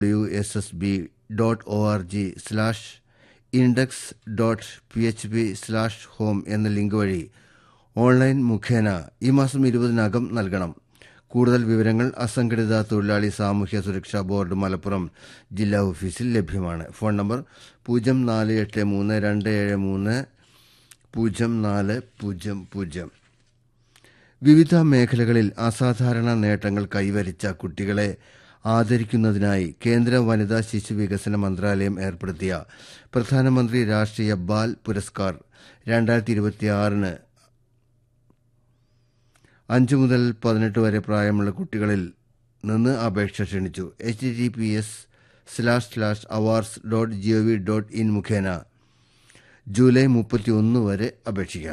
W S S B dot O R G slash index dot P H P slash home എന്ന link വഴി online മുഖേന ഈ മാസം ഇരുപതിനകം നൽകണം കൂടുതൽ വിവരങ്ങൾ അസംഘടിത തൊഴിലാളി സാമൂഹ്യ സുരക്ഷാ ബോർഡ് മലപ്പുറം ജില്ലാ ഓഫീസിൽ ലഭ്യമാണ് ഫോൺ നമ്പർ പൂജ്യം നാല് എട്ട് മൂന്ന് രണ്ട് ഏഴ് മൂന്ന് പൂജ്യം നാല് പൂജ്യം പൂജ്യം വിവിധ മേഖലകളിൽ അസാധാരണ നേട്ടങ്ങൾ കൈവരിച്ച കുട്ടികളെ ആദരിക്കുന്നതിനായി കേന്ദ്ര വനിതാ ശിശു വികസന മന്ത്രാലയം ഏർപ്പെടുത്തിയ പ്രധാനമന്ത്രി രാഷ്ട്രീയ ബാൽ പുരസ്കാർ രണ്ടായിരത്തി ഇരുപത്തിയാറിന് അഞ്ചു മുതൽ പതിനെട്ട് വരെ പ്രായമുള്ള കുട്ടികളിൽ നിന്ന് അപേക്ഷ ക്ഷണിച്ചു H T P S slash slash awards dot G O V dot in മുഖേന ജൂലൈ മുപ്പത്തിയൊന്ന് വരെ അപേക്ഷിക്കാം